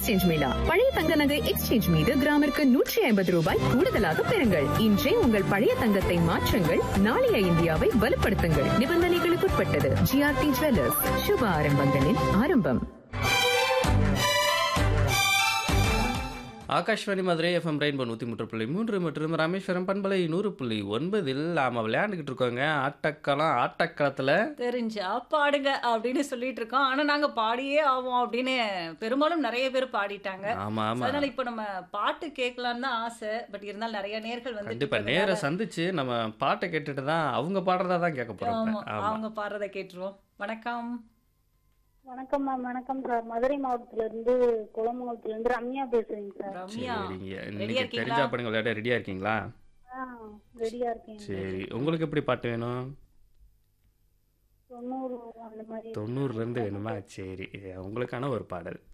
exchange Mela பழைய தங்க நகை எக்ஸ்சேஞ்ச் மீது கிராமிற்கு நூற்றி ஐம்பது ரூபாய் கூடுதலாக பெறுங்கள் இன்றே உங்கள் பழைய தங்கத்தை மாற்றுங்கள் நாளைய இந்தியாவை வலுப்படுத்துங்கள் நிபந்தனைகளுக்குட்பட்டது ஜிஆர்டி ஜுவல்லர்ஸ் சுப ஆரம்பங்களின் ஆரம்பம் ஆகாஷ்வாணி மதுரை எஃப்எம் ரெயின்போ நூற்றி மூன்று புள்ளி மூன்று மற்றும் ராமேஸ்வரம் பண்பலை நூறு புள்ளி ஒன்பதில் நாம விளையாண்டுக்கிட்டு இருக்கோங்க ஆட்டக்களம் ஆட்டக்களத்தில் தெரிஞ்சா பாடுங்க அப்படின்னு சொல்லிட்டு இருக்கோம் ஆனா நாங்க பாடியே ஆவோம் அப்படின்னு பெரும்பாலும் நிறைய பேர் பாடிட்டாங்க ஆமாம் ஆமாம் அதனால இப்ப நம்ம பாட்டு கேட்கலான்னு தான் ஆசை பட் இருந்தாலும் நிறைய நேர்கள் வந்து கண்டிப்பாக நேர சந்திச்சு நம்ம பாட்டை கேட்டுட்டு தான் அவங்க பாடுறதா தான் கேட்க போகிறோம் ஆமா ஆமாம் அவங்க பாடுறத கேட்டுருவோம் வணக்கம் வணக்கம் மேம் வணக்கம் சார் மதுரை மாவட்டத்துல இருந்து குளமங்கலத்துல இருந்து ரம்யா பேசுறேங்க சார் ரம்யா சரிங்க ரெடியா இன்னைக்கு இருக்கீங்களா தெரிஞ்சா பண்ணுங்க விளையாட ரெடியாக இருக்கீங்களா ஆ ரெடியா இருக்கேன் சரி உங்களுக்கு எப்படி பாட்டு வேணும் தொண்ணூறு அந்த மாதிரி தொண்ணூறுலேருந்து வேணுமா சரி உங்களுக்கான ஒரு பாடல்